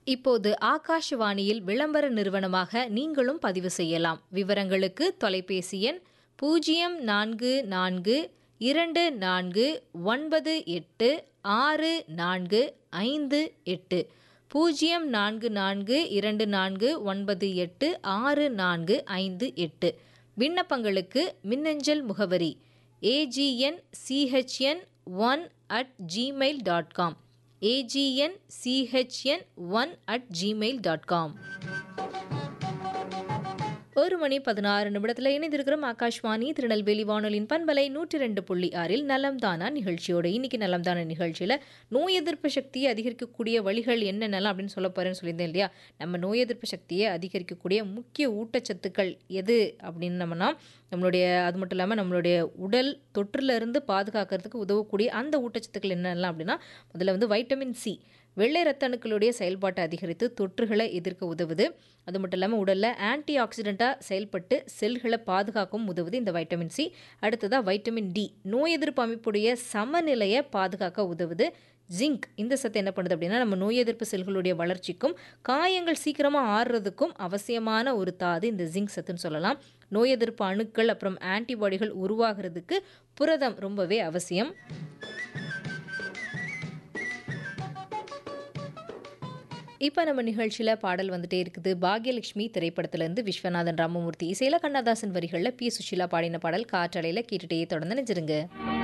இப்போது ஆகாஷவாணியில் விளம்பர நிறுவனமாக நீங்களும் பதிவு செய்யலாம் விவரங்களுக்கு தொலைபேசி எண் பூஜ்ஜியம் நான்கு நான்கு இரண்டு நான்கு ஒன்பது எட்டு ஆறு நான்கு ஐந்து எட்டு பூஜ்ஜியம் நான்கு நான்கு இரண்டு நான்கு ஒன்பது எட்டு ஆறு நான்கு ஐந்து எட்டு விண்ணப்பங்களுக்கு மின்னஞ்சல் முகவரி A G N C H N one at Gmail dot com A G N C H N one at Gmail dot com ஒரு மணி பதினாறு நிமிடத்தில் இணைந்திருக்கிறோம் ஆகாஷ்வாணி திருநெல்வேலி வானொலியின் பண்பலை நூற்றி ரெண்டு புள்ளி ஆறில் நலம்தானா நிகழ்ச்சியோட இன்னைக்கு நலம்தானா நிகழ்ச்சியில் நோய் எதிர்ப்பு சக்தியை அதிகரிக்கக்கூடிய வழிகள் என்னென்னலாம் அப்படின்னு சொல்ல போகிறேன்னு சொல்லியிருந்தேன் இல்லையா நம்ம நோய் எதிர்ப்பு சக்தியை அதிகரிக்கக்கூடிய முக்கிய ஊட்டச்சத்துக்கள் எது அப்படின்னு நம்மனா நம்மளுடைய அது மட்டும் இல்லாமல் நம்மளுடைய உடல் தொற்றுலேருந்து பாதுகாக்கிறதுக்கு உதவக்கூடிய அந்த ஊட்டச்சத்துக்கள் என்னென்னலாம் அப்படின்னா முதல்ல வந்து வைட்டமின் சி வெள்ளை ரத்த அணுக்களுடைய செயல்பாட்டை அதிகரித்து தொற்றுகளை எதிர்க்க உதவுது அது மட்டும் இல்லாமல் உடலில் ஆன்டி ஆக்சிடெண்ட்டாக செயல்பட்டு செல்களை பாதுகாக்கவும் உதவுது இந்த வைட்டமின் சி அடுத்ததாக வைட்டமின் டி நோய் எதிர்ப்பு அமைப்புடைய சமநிலையை பாதுகாக்க உதவுது ஜிங்க் இந்த சத்து என்ன பண்ணுது அப்படின்னா நம்ம நோய் எதிர்ப்பு செல்களுடைய வளர்ச்சிக்கும் காயங்கள் சீக்கிரமாக ஆறுறதுக்கும் அவசியமான ஒரு தாது இந்த ஜிங்க் சத்துன்னு சொல்லலாம் நோய் எதிர்ப்பு அணுக்கள் அப்புறம் ஆன்டிபாடிகள் உருவாகிறதுக்கு புரதம் ரொம்பவே அவசியம் இப்போ நம்ம நிகழ்ச்சியில் பாடல் வந்துட்டே இருக்குது பாக்யலட்சுமி திரைப்படத்திலேருந்து விஸ்வநாதன் ராமமூர்த்தி இசையில் கண்ணதாசன் வரிகளில் பி சுஷீலா பாடின பாடல் காற்றலையில் கேட்டுட்டே தொடர்ந்து நினைச்சிருங்க